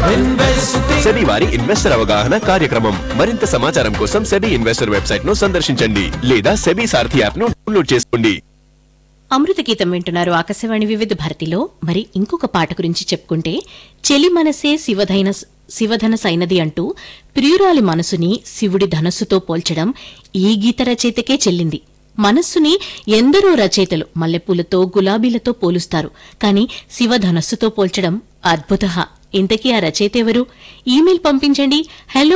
SEBI వారి investor అవగాహన కార్యక్రమం మరింత సమాచారం కోసం సెబీ ఇన్వెస్టర్ వెబ్సైట్ ను సందర్శించండి లేదా సెబీ సారథి యాప్ ను డౌన్లోడ్ చేసుకోండి అమృత గీతం వింటున్నారు ఆకాశవాణి వివిధ భారతిలో మరి ఇంకొక పాట గురించి చెప్పుకుంటే చెలి మనసే శివధైన శివధన సైనది అంటూ ప్రియురాలి మనసుని శివుడి ధనస్సుతో పోల్చడం ఈ గీత రచయితకే చెల్లింది మనస్సుని ఎందరో రచయితలు మల్లెపూలతో గులాబీలతో పోలుస్తారు కాని శివధనస్సుతో పోల్చడం అద్భుత ఇంతకీ ఆ రచయిత ఎవరు ఈమెయిల్ పంపించండి హలో